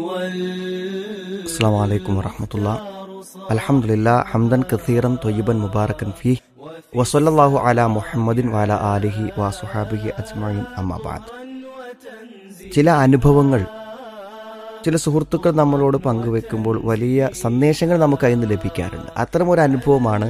السلام عليكم ورحمة الله الحمد لله حمدا كثيرا طيبا مباركا فيه وصلى الله على محمد وعلى آله وصحابه أجمعين أما بعد ചില അനുഭവങ്ങൾ ചില സുഹൃത്തുക്കൾ നമ്മളോട് പങ്കുവെക്കുമ്പോൾ വലിയ സന്ദേശങ്ങൾ നമുക്ക് അതിൽ നിന്ന് ലഭിക്കാറുണ്ട് അത്തരമൊരു അനുഭവമാണ്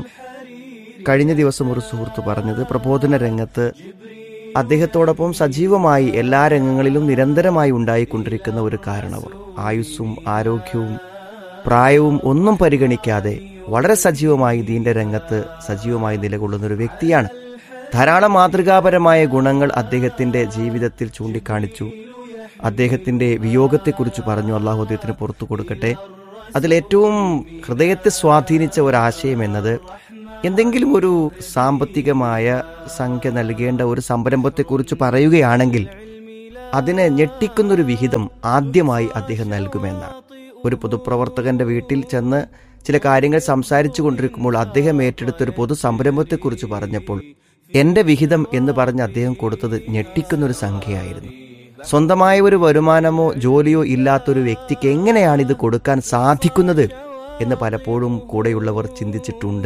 കഴിഞ്ഞ ദിവസം ഒരു സുഹൃത്ത് പറഞ്ഞത് പ്രബോധന രംഗത്ത് അദ്ദേഹത്തോടൊപ്പം സജീവമായി എല്ലാ രംഗങ്ങളിലും നിരന്തരമായി ഉണ്ടായിക്കൊണ്ടിരിക്കുന്ന ഒരു കാരണവർ ആയുസ്സും ആരോഗ്യവും പ്രായവും ഒന്നും പരിഗണിക്കാതെ വളരെ സജീവമായി ദീന്റെ രംഗത്ത് സജീവമായി നിലകൊള്ളുന്ന ഒരു വ്യക്തിയാണ് ധാരാളം മാതൃകാപരമായ ഗുണങ്ങൾ അദ്ദേഹത്തിന്റെ ജീവിതത്തിൽ ചൂണ്ടിക്കാണിച്ചു അദ്ദേഹത്തിന്റെ വിയോഗത്തെക്കുറിച്ച് പറഞ്ഞു അള്ളാഹു അദ്ദേഹത്തിന് പുറത്തു കൊടുക്കട്ടെ അതിലേറ്റവും ഹൃദയത്തെ സ്വാധീനിച്ച ഒരാശയം എന്നത് എന്തെങ്കിലും ഒരു സാമ്പത്തികമായ സംഖ്യ നൽകേണ്ട ഒരു സംരംഭത്തെക്കുറിച്ച് പറയുകയാണെങ്കിൽ അതിനെ ഞെട്ടിക്കുന്നൊരു വിഹിതം ആദ്യമായി അദ്ദേഹം നൽകുമെന്നാണ് ഒരു പൊതുപ്രവർത്തകന്റെ വീട്ടിൽ ചെന്ന് ചില കാര്യങ്ങൾ സംസാരിച്ചു കൊണ്ടിരിക്കുമ്പോൾ അദ്ദേഹം ഏറ്റെടുത്തൊരു പൊതു സംരംഭത്തെക്കുറിച്ച് പറഞ്ഞപ്പോൾ എന്റെ വിഹിതം എന്ന് പറഞ്ഞ് അദ്ദേഹം കൊടുത്തത് ഞെട്ടിക്കുന്നൊരു സംഖ്യയായിരുന്നു സ്വന്തമായ ഒരു വരുമാനമോ ജോലിയോ ഇല്ലാത്തൊരു വ്യക്തിക്ക് എങ്ങനെയാണ് ഇത് കൊടുക്കാൻ സാധിക്കുന്നത് എന്ന് പലപ്പോഴും കൂടെയുള്ളവർ ചിന്തിച്ചിട്ടുണ്ട്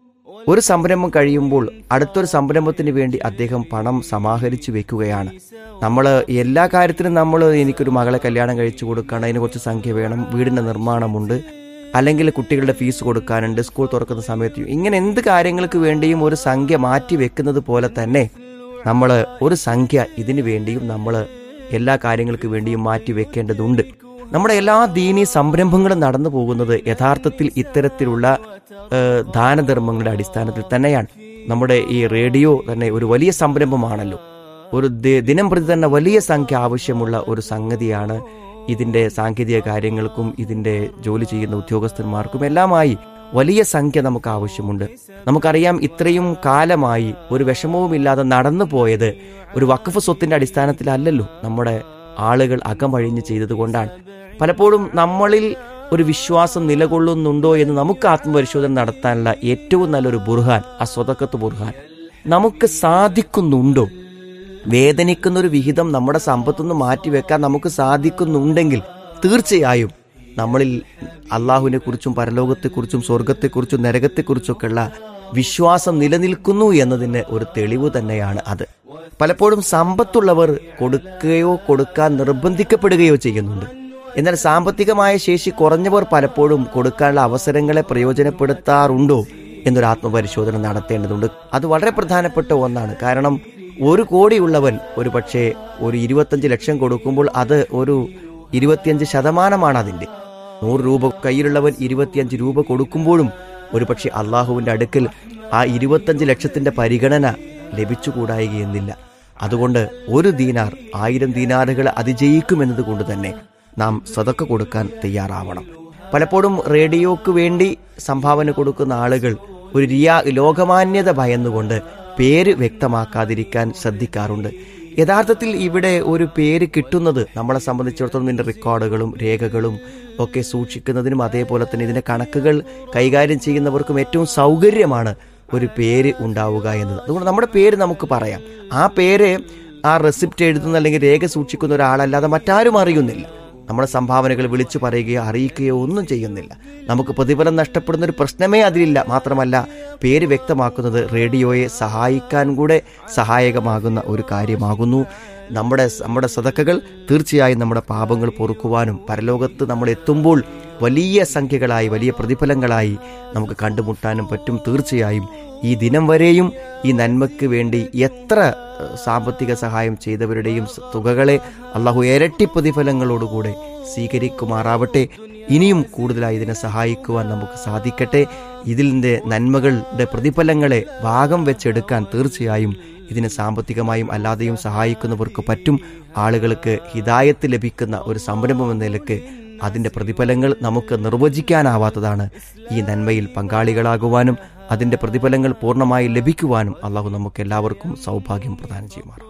ഒരു സംരംഭം കഴിയുമ്പോൾ അടുത്തൊരു സംരംഭത്തിന് വേണ്ടി അദ്ദേഹം പണം സമാഹരിച്ചു വെക്കുകയാണ് നമ്മൾ എല്ലാ കാര്യത്തിനും നമ്മൾ എനിക്കൊരു മകളെ കല്യാണം കഴിച്ചു കൊടുക്കണം അതിന് കുറച്ച് സംഖ്യ വേണം വീടിന്റെ നിർമ്മാണമുണ്ട് അല്ലെങ്കിൽ കുട്ടികളുടെ ഫീസ് കൊടുക്കാനുണ്ട് സ്കൂൾ തുറക്കുന്ന സമയത്ത് ഇങ്ങനെ എന്ത് കാര്യങ്ങൾക്ക് വേണ്ടിയും ഒരു സംഖ്യ മാറ്റി വെക്കുന്നത് പോലെ തന്നെ നമ്മൾ ഒരു സംഖ്യ ഇതിനു വേണ്ടിയും നമ്മൾ എല്ലാ കാര്യങ്ങൾക്ക് വേണ്ടിയും മാറ്റി വെക്കേണ്ടതുണ്ട് നമ്മുടെ എല്ലാ ദീനീ സംരംഭങ്ങളും നടന്നു പോകുന്നത് യഥാർത്ഥത്തിൽ ഇത്തരത്തിലുള്ള ഏഹ്, ദാനധർമ്മങ്ങളുടെ അടിസ്ഥാനത്തിൽ തന്നെയാണ് നമ്മുടെ ഈ റേഡിയോ തന്നെ ഒരു വലിയ സംരംഭമാണല്ലോ ഒരു ദി- ദിനം പ്രതി തന്നെ വലിയ സംഖ്യ ആവശ്യമുള്ള ഒരു സംഗതിയാണ് ഇതിന്റെ സാങ്കേതിക കാര്യങ്ങൾക്കും ഇതിന്റെ ജോലി ചെയ്യുന്ന ഉദ്യോഗസ്ഥന്മാർക്കും എല്ലാമായി വലിയ സംഖ്യ നമുക്ക് ആവശ്യമുണ്ട് നമുക്കറിയാം ഇത്രയും കാലമായി ഒരു വിഷമവുമില്ലാതെ നടന്നു പോയത് ഒരു വഖഫ് സ്വത്തിന്റെ അടിസ്ഥാനത്തിലല്ലല്ലോ നമ്മുടെ ആളുകൾ അകമഴിഞ്ഞ് ചെയ്തതുകൊണ്ടാണ് പലപ്പോഴും നമ്മളിൽ ഒരു വിശ്വാസം നിലകൊള്ളുന്നുണ്ടോ എന്ന് നമുക്ക് ആത്മപരിശോധന നടത്താനുള്ള ഏറ്റവും നല്ലൊരു ബുർഹാൻ ആ സ്വതക്കത്ത് ബുർഹാൻ നമുക്ക് സാധിക്കുന്നുണ്ടോ വേദനിക്കുന്ന ഒരു വിഹിതം നമ്മുടെ സമ്പത്തുനിന്ന് മാറ്റിവെക്കാൻ നമുക്ക് സാധിക്കുന്നുണ്ടെങ്കിൽ തീർച്ചയായും നമ്മളിൽ അള്ളാഹുവിനെ കുറിച്ചും പരലോകത്തെക്കുറിച്ചും സ്വർഗത്തെക്കുറിച്ചും നരകത്തെക്കുറിച്ചൊക്കെയുള്ള വിശ്വാസം നിലനിൽക്കുന്നു എന്നതിന് ഒരു തെളിവ് തന്നെയാണ് അത് പലപ്പോഴും സമ്പത്തുള്ളവർ കൊടുക്കുകയോ കൊടുക്കാൻ നിർബന്ധിക്കപ്പെടുകയോ ചെയ്യുന്നുണ്ട് എന്നാൽ സാമ്പത്തികമായ ശേഷി കുറഞ്ഞവർ പലപ്പോഴും കൊടുക്കാനുള്ള അവസരങ്ങളെ പ്രയോജനപ്പെടുത്താറുണ്ടോ എന്നൊരു ആത്മപരിശോധന നടത്തേണ്ടതുണ്ട് അത് വളരെ പ്രധാനപ്പെട്ട ഒന്നാണ് കാരണം ഒരു കോടിയുള്ളവൻ ഒരു പക്ഷേ ഒരു ഇരുപത്തഞ്ച് ലക്ഷം കൊടുക്കുമ്പോൾ അത് ഒരു ഇരുപത്തിയഞ്ച് ശതമാനമാണ് അതിന്റെ നൂറ് രൂപ കയ്യിലുള്ളവൻ ഇരുപത്തിയഞ്ച് രൂപ കൊടുക്കുമ്പോഴും ഒരുപക്ഷെ അള്ളാഹുവിന്റെ അടുക്കൽ ആ ഇരുപത്തഞ്ച് ലക്ഷത്തിന്റെ പരിഗണന ലഭിച്ചുകൂടായികയെന്നില്ല അതുകൊണ്ട് ഒരു ദീനാർ ആയിരം ദീനാറുകൾ അതിജയിക്കുമെന്നത് കൊണ്ട് തന്നെ നാം സതക്ക കൊടുക്കാൻ തയ്യാറാവണം പലപ്പോഴും റേഡിയോക്ക് വേണ്ടി സംഭാവന കൊടുക്കുന്ന ആളുകൾ ഒരു റിയാ ലോകമാന്യത ഭയന്നുകൊണ്ട് പേര് വ്യക്തമാക്കാതിരിക്കാൻ ശ്രദ്ധിക്കാറുണ്ട് യഥാർത്ഥത്തിൽ ഇവിടെ ഒരു പേര് കിട്ടുന്നത് നമ്മളെ സംബന്ധിച്ചിടത്തോളം ഇതിന്റെ റെക്കോർഡുകളും രേഖകളും ഒക്കെ സൂക്ഷിക്കുന്നതിനും അതേപോലെ തന്നെ ഇതിന്റെ കണക്കുകൾ കൈകാര്യം ചെയ്യുന്നവർക്കും ഏറ്റവും സൗകര്യമാണ് ഒരു പേര് ഉണ്ടാവുക എന്നത് അതുകൊണ്ട് നമ്മുടെ പേര് നമുക്ക് പറയാം ആ പേര് ആ റെസിപ്റ്റ് എഴുതുന്ന അല്ലെങ്കിൽ രേഖ സൂക്ഷിക്കുന്ന ഒരാളല്ലാതെ മറ്റാരും അറിയുന്നില്ല നമ്മുടെ സംഭാവനകൾ വിളിച്ചു പറയുകയോ അറിയിക്കുകയോ ഒന്നും ചെയ്യുന്നില്ല നമുക്ക് പ്രതിഫലം നഷ്ടപ്പെടുന്ന ഒരു പ്രശ്നമേ അതിലില്ല മാത്രമല്ല പേര് വ്യക്തമാക്കുന്നത് റേഡിയോയെ സഹായിക്കാൻ കൂടെ സഹായകമാകുന്ന ഒരു കാര്യമാകുന്നു നമ്മുടെ നമ്മുടെ സതക്കകൾ തീർച്ചയായും നമ്മുടെ പാപങ്ങൾ പൊറുക്കുവാനും പരലോകത്ത് നമ്മൾ എത്തുമ്പോൾ വലിയ സംഖ്യകളായി വലിയ പ്രതിഫലങ്ങളായി നമുക്ക് കണ്ടുമുട്ടാനും പറ്റും തീർച്ചയായും ഈ ദിനം വരെയും ഈ നന്മയ്ക്ക് വേണ്ടി എത്ര ഏഹ്, സാമ്പത്തിക സഹായം ചെയ്തവരുടെയും സ- തുകകളെ അള്ളാഹു ഇരട്ടി പ്രതിഫലങ്ങളോടുകൂടെ സ്വീകരിക്കുമാറാവട്ടെ ഇനിയും കൂടുതലായി ഇതിനെ സഹായിക്കുവാൻ നമുക്ക് സാധിക്കട്ടെ ഇതിൻ്റെ നന്മകളുടെ പ്രതിഫലങ്ങളെ ഭാഗം വെച്ചെടുക്കാൻ തീർച്ചയായും ഇതിനെ സാമ്പത്തികമായും അല്ലാതെയും സഹായിക്കുന്നവർക്ക് പറ്റും ആളുകൾക്ക് ഹിതായത്ത് ലഭിക്കുന്ന ഒരു സംരംഭം എന്ന നിലക്ക് അതിന്റെ പ്രതിഫലങ്ങൾ നമുക്ക് നിർവചിക്കാനാവാത്തതാണ് ഈ നന്മയിൽ പങ്കാളികളാകുവാനും അതിന്റെ പ്രതിഫലങ്ങൾ പൂർണ്ണമായി ലഭിക്കുവാനും അള്ളാഹു നമുക്ക് എല്ലാവർക്കും സൗഭാഗ്യം പ്രദാനം ചെയ്യുമാറാം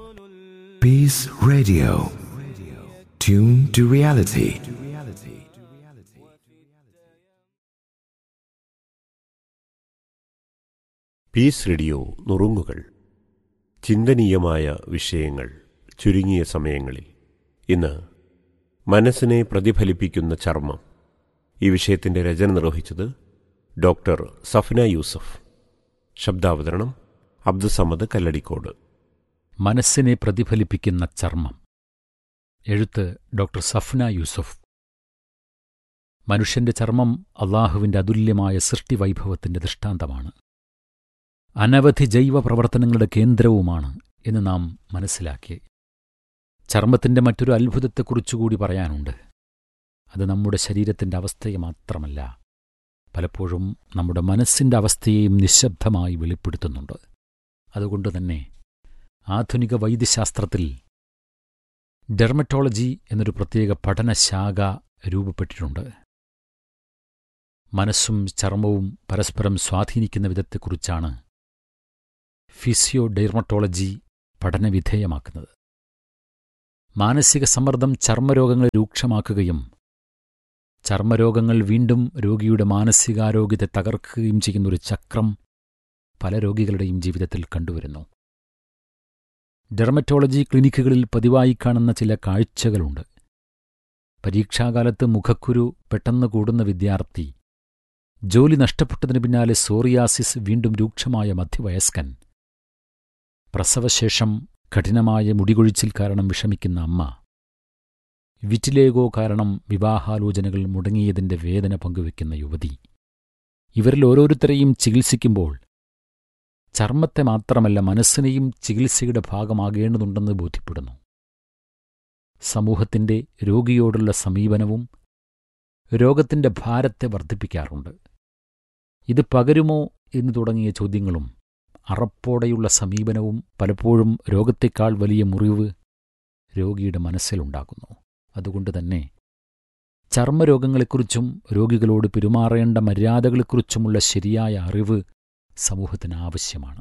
Peace Radio. Tune to reality. Peace radio നുറുങ്ങുകൾ ചിന്തനീയമായ വിഷയങ്ങൾ ചുരുങ്ങിയ സമയങ്ങളിൽ ഇന്ന് മനസ്സിനെ പ്രതിഫലിപ്പിക്കുന്ന ചർമ്മം ഈ വിഷയത്തിന്റെ രചന നിർവഹിച്ചത് ഡോക്ടർ സഫ്ന യൂസഫ് ശബ്ദാവതരണം അബ്ദുസമദ് കല്ലടിക്കോട് മനസ്സിനെ പ്രതിഫലിപ്പിക്കുന്ന ചർമ്മം എഴുത്ത് ഡോക്ടർ സഫ്ന യൂസഫ് മനുഷ്യന്റെ ചർമ്മം അള്ളാഹുവിന്റെ അതുല്യമായ സൃഷ്ടിവൈഭവത്തിന്റെ ദൃഷ്ടാന്തമാണ് അനവധി ജൈവ പ്രവർത്തനങ്ങളുടെ കേന്ദ്രവുമാണ് എന്ന് നാം മനസ്സിലാക്കി ചർമ്മത്തിന്റെ മറ്റൊരു അത്ഭുതത്തെക്കുറിച്ചുകൂടി പറയാനുണ്ട് അത് നമ്മുടെ ശരീരത്തിന്റെ അവസ്ഥയെ മാത്രമല്ല പലപ്പോഴും നമ്മുടെ മനസ്സിന്റെ അവസ്ഥയെയും നിശബ്ദമായി വെളിപ്പെടുത്തുന്നുണ്ട് അതുകൊണ്ട് തന്നെ ആധുനിക വൈദ്യശാസ്ത്രത്തിൽ ഡെർമറ്റോളജി എന്നൊരു പ്രത്യേക പഠനശാഖ രൂപപ്പെട്ടിട്ടുണ്ട് മനസ്സും ചർമ്മവും പരസ്പരം സ്വാധീനിക്കുന്ന വിധത്തെക്കുറിച്ചാണ് ഫിസിയോ ഡെർമറ്റോളജി പഠനവിധേയമാക്കുന്നത് മാനസിക സമ്മർദ്ദം ചർമ്മരോഗങ്ങളെ രൂക്ഷമാക്കുകയും ചർമ്മരോഗങ്ങൾ വീണ്ടും രോഗിയുടെ മാനസികാരോഗ്യത്തെ തകർക്കുകയും ചെയ്യുന്നൊരു ചക്രം പല രോഗികളുടെയും ജീവിതത്തിൽ കണ്ടുവരുന്നു ഡെർമറ്റോളജി ക്ലിനിക്കുകളിൽ പതിവായി കാണുന്ന ചില കാഴ്ചകളുണ്ട് പരീക്ഷാകാലത്ത് മുഖക്കുരു പെട്ടെന്ന് കൂടുന്ന വിദ്യാർത്ഥി ജോലി നഷ്ടപ്പെട്ടതിന് പിന്നാലെ സോറിയാസിസ് വീണ്ടും രൂക്ഷമായ മധ്യവയസ്കൻ പ്രസവശേഷം കഠിനമായ മുടികൊഴിച്ചിൽ കാരണം വിഷമിക്കുന്ന അമ്മ വിറ്റിലേഗോ കാരണം വിവാഹാലോചനകൾ മുടങ്ങിയതിന്റെ വേദന പങ്കുവെക്കുന്ന യുവതി ഇവരിൽ ഓരോരുത്തരെയും ചികിത്സിക്കുമ്പോൾ ചർമ്മത്തെ മാത്രമല്ല മനസ്സിനെയും ചികിത്സയുടെ ഭാഗമാകേണ്ടതുണ്ടെന്ന് ബോധ്യപ്പെടുന്നു സമൂഹത്തിന്റെ രോഗിയോടുള്ള സമീപനവും രോഗത്തിന്റെ ഭാരത്തെ വർദ്ധിപ്പിക്കാറുണ്ട് ഇത് പകരുമോ എന്ന് തുടങ്ങിയ ചോദ്യങ്ങളും അറപ്പോടെയുള്ള സമീപനവും പലപ്പോഴും രോഗത്തെക്കാൾ വലിയ മുറിവ് രോഗിയുടെ മനസ്സിലുണ്ടാകുന്നു അതുകൊണ്ട് തന്നെ ചർമ്മരോഗങ്ങളെക്കുറിച്ചും രോഗികളോട് പെരുമാറേണ്ട മര്യാദകളെക്കുറിച്ചുമുള്ള ശരിയായ അറിവ് സമൂഹത്തിന് ആവശ്യമാണ്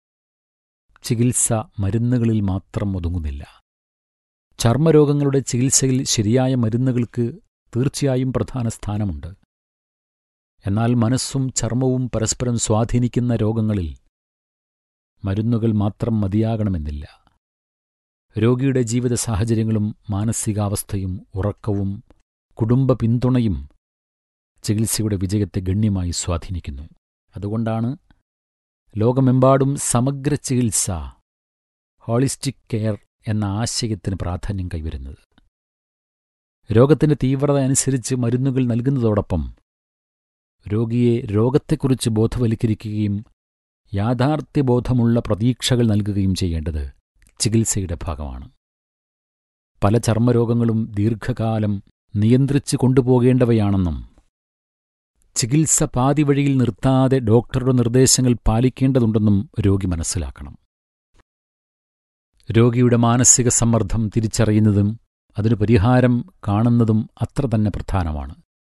ചികിത്സ മരുന്നുകളിൽ മാത്രം ഒതുങ്ങുന്നില്ല ചർമ്മരോഗങ്ങളുടെ ചികിത്സയിൽ ശരിയായ മരുന്നുകൾക്ക് തീർച്ചയായും പ്രധാന സ്ഥാനമുണ്ട് എന്നാൽ മനസ്സും ചർമ്മവും പരസ്പരം സ്വാധീനിക്കുന്ന രോഗങ്ങളിൽ മരുന്നുകൾ മാത്രം മതിയാകണമെന്നില്ല രോഗിയുടെ ജീവിത സാഹചര്യങ്ങളും മാനസികാവസ്ഥയും ഉറക്കവും കുടുംബ പിന്തുണയും ചികിത്സയുടെ വിജയത്തെ ഗണ്യമായി സ്വാധീനിക്കുന്നു അതുകൊണ്ടാണ് ലോകമെമ്പാടും സമഗ്ര ചികിത്സ ഹോളിസ്റ്റിക് കെയർ എന്ന ആശയത്തിന് പ്രാധാന്യം കൈവരുന്നത് രോഗത്തിന്റെ തീവ്രത അനുസരിച്ച് മരുന്നുകൾ നൽകുന്നതോടൊപ്പം രോഗിയെ രോഗത്തെക്കുറിച്ച് ബോധവൽക്കരിക്കുകയും യാഥാർത്ഥ്യബോധമുള്ള പ്രതീക്ഷകൾ നൽകുകയും ചെയ്യേണ്ടത് ചികിത്സയുടെ ഭാഗമാണ് പല ചർമ്മരോഗങ്ങളും ദീർഘകാലം നിയന്ത്രിച്ചു കൊണ്ടുപോകേണ്ടവയാണെന്നും ചികിത്സ പാതി വഴിയിൽ നിർത്താതെ ഡോക്ടറുടെ നിർദ്ദേശങ്ങൾ പാലിക്കേണ്ടതുണ്ടെന്നും രോഗി മനസ്സിലാക്കണം രോഗിയുടെ മാനസിക സമ്മർദ്ദം തിരിച്ചറിയുന്നതും അതിനു പരിഹാരം കാണുന്നതും അത്ര തന്നെ പ്രധാനമാണ്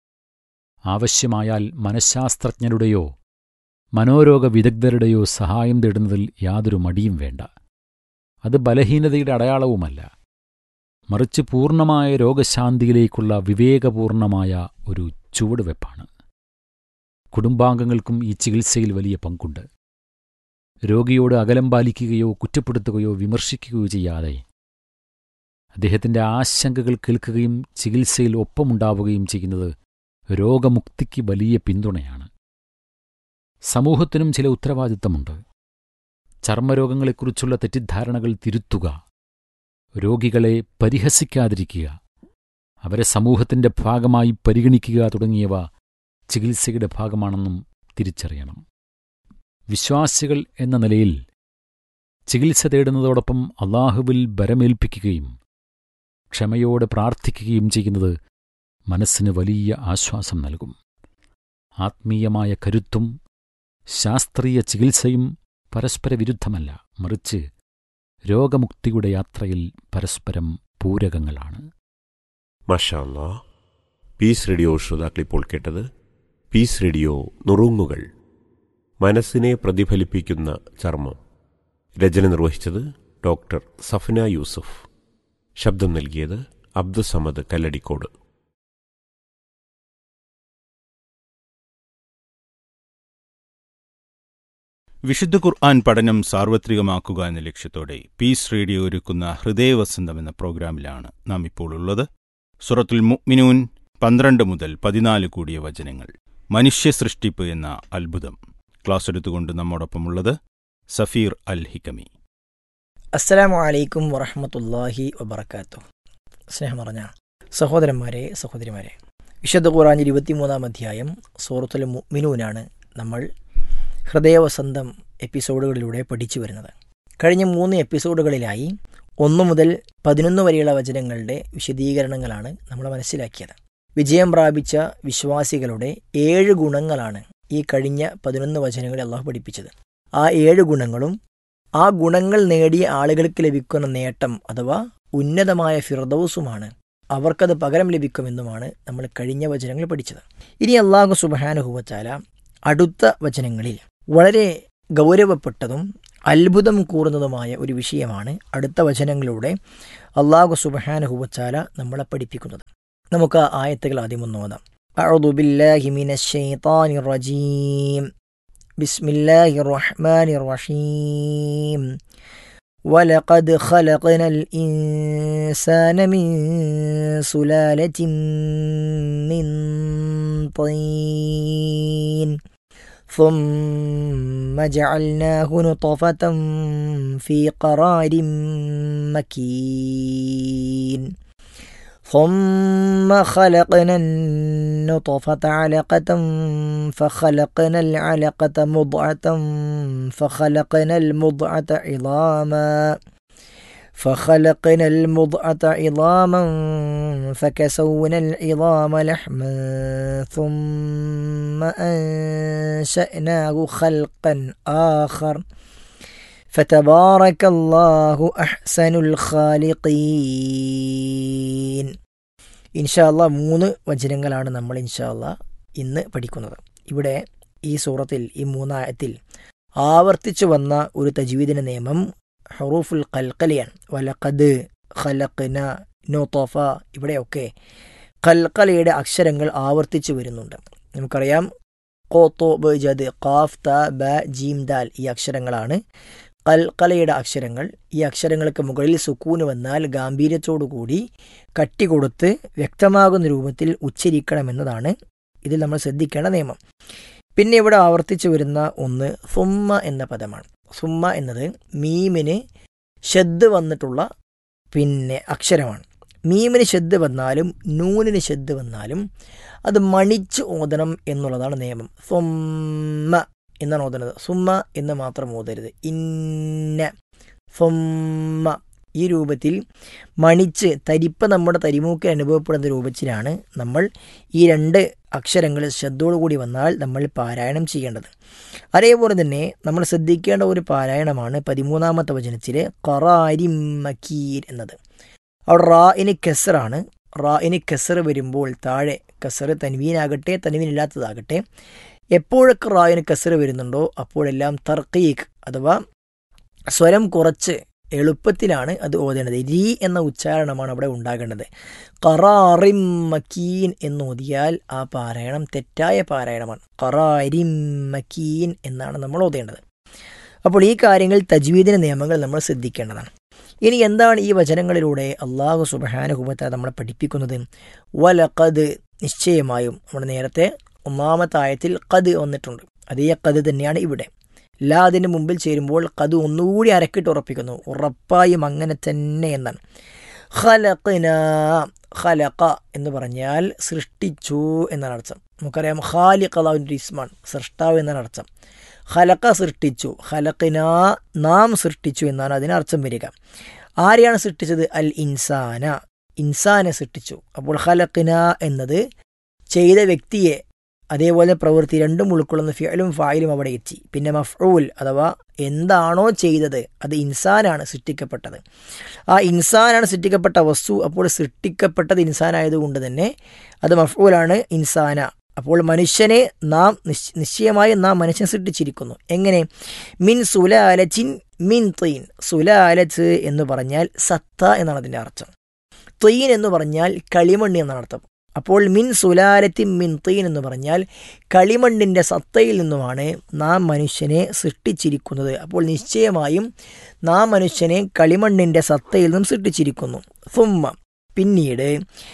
ആവശ്യമായാൽ മനഃശാസ്ത്രജ്ഞരുടെയോ മനോരോഗ വിദഗ്ധരുടെയോ സഹായം തേടുന്നതിൽ യാതൊരു മടിയും വേണ്ട അത് ബലഹീനതയുടെ അടയാളവുമല്ല മറിച്ച് പൂർണ്ണമായ രോഗശാന്തിയിലേക്കുള്ള വിവേകപൂർണമായ ഒരു ചുവടുവെപ്പാണ് കുടുംബാംഗങ്ങൾക്കും ഈ ചികിത്സയിൽ വലിയ പങ്കുണ്ട് രോഗിയോട് അകലം പാലിക്കുകയോ കുറ്റപ്പെടുത്തുകയോ വിമർശിക്കുകയോ ചെയ്യാതെ അദ്ദേഹത്തിന്റെ ആശങ്കകൾ കേൾക്കുകയും ചികിത്സയിൽ ഒപ്പമുണ്ടാവുകയും ചെയ്യുന്നത് രോഗമുക്തിക്ക് വലിയ പിന്തുണയാണ് സമൂഹത്തിനും ചില ഉത്തരവാദിത്തമുണ്ട് ചർമ്മരോഗങ്ങളെക്കുറിച്ചുള്ള തെറ്റിദ്ധാരണകൾ തിരുത്തുക രോഗികളെ പരിഹസിക്കാതിരിക്കുക അവരെ സമൂഹത്തിന്റെ ഭാഗമായി പരിഗണിക്കുക തുടങ്ങിയവ ചികിത്സയുടെ ഭാഗമാണെന്നും തിരിച്ചറിയണം വിശ്വാസികൾ എന്ന നിലയിൽ ചികിത്സ തേടുന്നതോടൊപ്പം അള്ളാഹുവിൽ ബരമേൽപ്പിക്കുകയും ക്ഷമയോടെ പ്രാർത്ഥിക്കുകയും ചെയ്യുന്നത് മനസ്സിന് വലിയ ആശ്വാസം നൽകും ആത്മീയമായ കരുത്തും ശാസ്ത്രീയ ചികിത്സയും പരസ്പര വിരുദ്ധമല്ല മറിച്ച് രോഗമുക്തിയുടെ യാത്രയിൽ പരസ്പരം പൂരകങ്ങളാണ് മഷാല്ലാ പീസ് റേഡിയോ ശ്രോതാക്കളിപ്പോൾ കേട്ടത് പീസ് റേഡിയോ നുറുങ്ങുകൾ മനസ്സിനെ പ്രതിഫലിപ്പിക്കുന്ന ചർമ്മം രചന നിർവഹിച്ചത് ഡോക്ടർ സഫ്ന യൂസുഫ് ശബ്ദം നൽകിയത് അബ്ദുസമദ് കല്ലടിക്കോട് വിശുദ്ധ ഖുർആൻ പഠനം സാർവത്രികമാക്കുക എന്ന ലക്ഷ്യത്തോടെ പീസ് റേഡിയോ ഒരുക്കുന്ന ഹൃദയവസന്തം എന്ന പ്രോഗ്രാമിലാണ് നാം ഇപ്പോൾ ഉള്ളത് സുറത്തുൽ മുഅ്മിനൂൻ പന്ത്രണ്ട് മുതൽ പതിനാല് കൂടിയ വചനങ്ങൾ മനുഷ്യ സൃഷ്ടിപ്പ് എന്ന അത്ഭുതം ക്ലാസ് എടുത്തുകൊണ്ട് നമ്മോടൊപ്പമുള്ളത് സഫീർ അൽ ഹിക്കമി അസ്സലാമു അലൈക്കും വറഹമത്തല്ലാഹി വബർക്കാത്തു സ്നേഹം പറഞ്ഞ സഹോദരന്മാരെ സഹോദരിമാരെ വിശുദ്ധ ഖുറാൻ ഇരുപത്തിമൂന്നാം അധ്യായം സൂറത്തുൽ മുഅ്മിനൂനാണ് നമ്മൾ ഹൃദയവസന്തം എപ്പിസോഡുകളിലൂടെ പഠിച്ചു വരുന്നത് കഴിഞ്ഞ മൂന്ന് എപ്പിസോഡുകളിലായി ഒന്നു മുതൽ പതിനൊന്ന് വരെയുള്ള വചനങ്ങളുടെ വിശദീകരണങ്ങളാണ് നമ്മൾ മനസ്സിലാക്കിയത് വിജയം പ്രാപിച്ച വിശ്വാസികളുടെ ഏഴ് ഗുണങ്ങളാണ് ഈ കഴിഞ്ഞ പതിനൊന്ന് വചനങ്ങളിൽ അള്ളാഹു പഠിപ്പിച്ചത് ആ ഏഴ് ഗുണങ്ങളും ആ ഗുണങ്ങൾ നേടിയ ആളുകൾക്ക് ലഭിക്കുന്ന നേട്ടം അഥവാ ഉന്നതമായ ഫിർദൌസുമാണ് അവർക്കത് പകരം ലഭിക്കുമെന്നുമാണ് നമ്മൾ കഴിഞ്ഞ വചനങ്ങൾ പഠിച്ചത് ഇനി അള്ളാഹു സുബാനുഹുവച്ചാല അടുത്ത വചനങ്ങളിൽ വളരെ ഗൗരവപ്പെട്ടതും അത്ഭുതം കൂറുന്നതുമായ ഒരു വിഷയമാണ് അടുത്ത വചനങ്ങളിലൂടെ അള്ളാഹു സുബഹാനുഹുവച്ചാല നമ്മളെ പഠിപ്പിക്കുന്നത് നമുക്ക് ആ ആയത്തുകൾ ആദ്യം ഒന്ന് നോക്കാം أعوذ بالله من الشيطان الرجيم بسم الله الرحمن الرحيم ولقد خلقنا الإنسان من سلالة من طين ثم جعلناه نطفة في قرار مكين ثم خلقنا النطفة علقة فخلقنا العلقة مضعة فخلقنا المضعة عظاما فخلقنا المضعة عظاما فكسونا العظام لحما ثم أنشأناه خلقا آخر فتبارك الله أحسن الخالقين ഇൻഷാല്ല മൂന്ന് വചനങ്ങളാണ് നമ്മൾ ഇൻഷാല്ല ഇന്ന് പഠിക്കുന്നത് ഇവിടെ ഈ സൂറത്തിൽ ഈ മൂന്നായത്തിൽ ആവർത്തിച്ചു വന്ന ഒരു തജ്വീദിന നിയമം ഹറൂഫുൽ കൽക്കലയാണ് വലഖദ് ഖലഖ്ന നോത്തോഫ ഇവിടെയൊക്കെ കൽക്കലയുടെ അക്ഷരങ്ങൾ ആവർത്തിച്ചു വരുന്നുണ്ട് നമുക്കറിയാം കോത്തോ ബജദ് ഖാഫ് ത ബ ജീം ദാൽ ഈ അക്ഷരങ്ങളാണ് കൽക്കലയുടെ അക്ഷരങ്ങൾ ഈ അക്ഷരങ്ങൾക്ക് മുകളിൽ സുക്കൂന് വന്നാൽ ഗാംഭീര്യത്തോടുകൂടി കട്ടി കൊടുത്ത് വ്യക്തമാകുന്ന രൂപത്തിൽ ഉച്ചരിക്കണമെന്നതാണ് ഇതിൽ നമ്മൾ ശ്രദ്ധിക്കേണ്ട നിയമം പിന്നെ ഇവിടെ ആവർത്തിച്ചു വരുന്ന ഒന്ന് സുമ്മ എന്ന പദമാണ് സുമ്മ എന്നത് മീമിന് ഷെദ് വന്നിട്ടുള്ള പിന്നെ അക്ഷരമാണ് മീമിന് ഷെദ് വന്നാലും നൂനിന് ഷെദ് വന്നാലും അത് മണിച്ച് ഓതണം എന്നുള്ളതാണ് നിയമം സുമ്മ എന്നാണ് ഓതുന്നത് സുമ്മ എന്ന് മാത്രം ഓതരുത് ഇന്ന സുമ്മ ഈ രൂപത്തിൽ മണിച്ച് തരിപ്പ് നമ്മുടെ തരിമൂക്കിൽ അനുഭവപ്പെടുന്ന രൂപത്തിലാണ് നമ്മൾ ഈ രണ്ട് അക്ഷരങ്ങൾ ശ്രദ്ധയോടുകൂടി വന്നാൽ നമ്മൾ പാരായണം ചെയ്യേണ്ടത് അതേപോലെ തന്നെ നമ്മൾ ശ്രദ്ധിക്കേണ്ട ഒരു പാരായണമാണ് പതിമൂന്നാമത്തെ വചനത്തിലെ ഖറാരിം മക്കീർ എന്നത് അവിടെ റായിന് കെസറാണ് റായിന് കെസർ വരുമ്പോൾ താഴെ കെസർ തൻവീനാകട്ടെ തൻവീനില്ലാത്തതാകട്ടെ എപ്പോഴൊക്കെ റായിന് കസറ് വരുന്നുണ്ടോ അപ്പോഴെല്ലാം തർക്കീഖ് അഥവാ സ്വരം കുറച്ച് എളുപ്പത്തിലാണ് അത് ഓതേണ്ടത് രീ എന്ന ഉച്ചാരണമാണ് അവിടെ ഉണ്ടാകേണ്ടത് കറാറിം മക്കീൻ എന്ന് ഓതിയാൽ ആ പാരായണം തെറ്റായ പാരായണമാണ് കറാരിം മക്കീൻ എന്നാണ് നമ്മൾ ഓതേണ്ടത് അപ്പോൾ ഈ കാര്യങ്ങൾ തജ്വീദിന നിയമങ്ങൾ നമ്മൾ ശ്രദ്ധിക്കേണ്ടതാണ് ഇനി എന്താണ് ഈ വചനങ്ങളിലൂടെ അള്ളാഹു സുബഹാനുഹുബത്ത നമ്മളെ പഠിപ്പിക്കുന്നത് വലഖദ് നിശ്ചയമായും നമ്മുടെ നേരത്തെ ഒന്നാമത്തെ ആയത്തിൽ കത് വന്നിട്ടുണ്ട് അതേ കത് തന്നെയാണ് ഇവിടെ ലാ അതിന് മുമ്പിൽ ചേരുമ്പോൾ കത് ഒന്നുകൂടി അരക്കിട്ട് ഉറപ്പിക്കുന്നു ഉറപ്പായും അങ്ങനെ തന്നെ എന്നാണ് ഖലഖന ഖലഖ എന്ന് പറഞ്ഞാൽ സൃഷ്ടിച്ചു എന്നാണ് അർത്ഥം നമുക്കറിയാം ഖാലിഖ് അള്ളാഹുവിൻ്റെ ഇസ്മാണ് സൃഷ്ടാവ് എന്നാണ് അർത്ഥം ഖലഖ സൃഷ്ടിച്ചു ഖലഖിന നാം സൃഷ്ടിച്ചു എന്നാണ് അതിനർത്ഥം വരിക ആരെയാണ് സൃഷ്ടിച്ചത് അൽ ഇൻസാന ഇൻസാനെ സൃഷ്ടിച്ചു അപ്പോൾ ഖലഖിന എന്നത് ചെയ്ത വ്യക്തിയെ അതേപോലെ പ്രവൃത്തി രണ്ടും ഉൾക്കൊള്ളുന്ന ഫിയലും ഫായിലും അവിടെ എത്തി പിന്നെ മഫ്ഊൽ അഥവാ എന്താണോ ചെയ്തത് അത് ഇൻസാനാണ് സൃഷ്ടിക്കപ്പെട്ടത് ആ ഇൻസാനാണ് സൃഷ്ടിക്കപ്പെട്ട വസ്തു അപ്പോൾ സൃഷ്ടിക്കപ്പെട്ടത് ഇൻസാനായതുകൊണ്ട് തന്നെ അത് മഫ്ഊലാണ് ഇൻസാന അപ്പോൾ മനുഷ്യനെ നാം നിശ്ചയമായും നാം മനുഷ്യൻ സൃഷ്ടിച്ചിരിക്കുന്നു എങ്ങനെ മിൻ സുലാലച്ചിൻ മിൻ തീൻ സുലാലച്ച് എന്ന് പറഞ്ഞാൽ സത്ത എന്നാണ് അതിൻ്റെ അർത്ഥം തീൻ എന്ന് പറഞ്ഞാൽ കളിമണ്ണി എന്നാണ് അർത്ഥം അപ്പോൾ മിൻ സുലാലത്തിൻ മിൻ തീൻ എന്ന് പറഞ്ഞാൽ കളിമണ്ണിൻ്റെ സത്തയിൽ നിന്നുമാണ് നാം മനുഷ്യനെ സൃഷ്ടിച്ചിരിക്കുന്നത് അപ്പോൾ നിശ്ചയമായും നാം മനുഷ്യനെ കളിമണ്ണിൻ്റെ സത്തയിൽ നിന്നും സൃഷ്ടിച്ചിരിക്കുന്നു സുമ്മ പിന്നീട്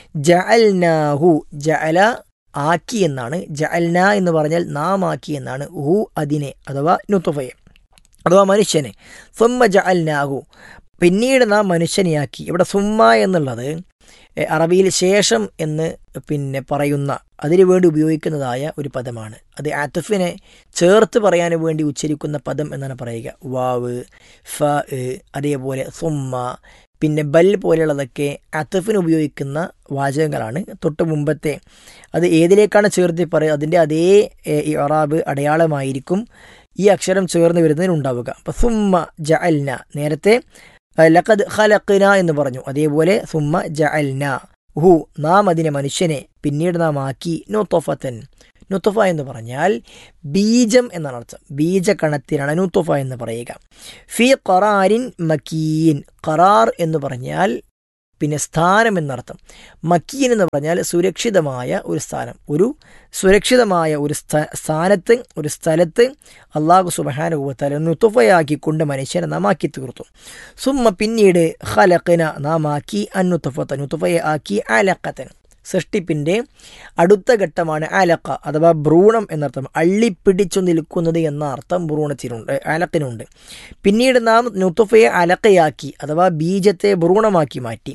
ജഅൽനാഹു ജഅല ആക്കി എന്നാണ് ജഅൽന എന്ന് പറഞ്ഞാൽ നാം ആക്കി എന്നാണ് ഹു അതിനെ അഥവാ നുത്തുഫയെ അഥവാ മനുഷ്യനെ സുമ്മ ജഅൽനാഹു പിന്നീട് നാം മനുഷ്യനെയാക്കി ഇവിടെ സുമ്മ എന്നുള്ളത് എ, അറബിയിൽ ശേഷം എന്ന് പിന്നെ പറയുന്ന അതിനു വേണ്ടി ഉപയോഗിക്കുന്നതായ ഒരു പദമാണ് അത് ആത്തഫിനെ ചേർത്ത് പറയാൻ വേണ്ടി ഉച്ചരിക്കുന്ന പദം എന്നാണ് പറയുക വാവ് ഫ എ, അതേപോലെ സുമ്മ പിന്നെ ബൽ പോലെയുള്ളതൊക്കെ അത്തഫിന് ഉപയോഗിക്കുന്ന വാചകങ്ങളാണ് തൊട്ട് മുമ്പത്തെ അത് ഏതിലേക്കാണ് ചേർത്ത് പറയുക അതിൻ്റെ അതേ എ, ഇറാബ് അടയാളമായിരിക്കും ഈ അക്ഷരം ചേർന്ന് വരുന്നതിനുണ്ടാവുക അപ്പം സുമ്മ ജഅൽന നേരത്തെ അഹ് ലഖദ് ഖലഖ്ന എന്ന് പറഞ്ഞു അതേപോലെ സുമ്മ ജഅൽന ഹു നാം അതിനെ മനുഷ്യനെ പിന്നീട് നാം ആക്കി നുത്തൊഫത്തൻ നുത്തുഫ എന്ന് പറഞ്ഞാൽ ബീജം എന്നാണ് അർത്ഥം ബീജകണത്തിനാണ് നുത്തുഫ എന്ന് പറയുക ഫി ഖറാരിൻ മക്കീൻ ഖറാർ എന്ന് പറഞ്ഞാൽ പിന്നെ സ്ഥാനം എന്നർത്ഥം മക്കീൻ എന്ന് പറഞ്ഞാൽ സുരക്ഷിതമായ ഒരു സ്ഥാനം ഒരു സുരക്ഷിതമായ ഒരു സ്ഥ- സ്ഥാനത്ത് ഒരു സ്ഥലത്ത് അള്ളാഹു സുബഹാനുഭവത്താൽ നുത്തുഫയാക്കിക്കൊണ്ട് മനുഷ്യനെ നാം ആക്കി തീർത്തു സുമ്മ പിന്നീട് ഖലഖന നാം ആക്കി അന്നുത്തുഫത്ത നുത്തുഫയെ ആക്കി അലക്കത്തൻ സൃഷ്ടിപ്പിൻ്റെ അടുത്ത ഘട്ടമാണ് അലക്ക അഥവാ ഭ്രൂണം എന്നർത്ഥം അള്ളിപ്പിടിച്ചു നിൽക്കുന്നത് എന്ന അർത്ഥം ഭ്രൂണത്തിനുണ്ട് അലക്കിനുണ്ട് പിന്നീട് നാം നുത്തുഫയെ അലക്കയാക്കി അഥവാ ബീജത്തെ ഭ്രൂണമാക്കി മാറ്റി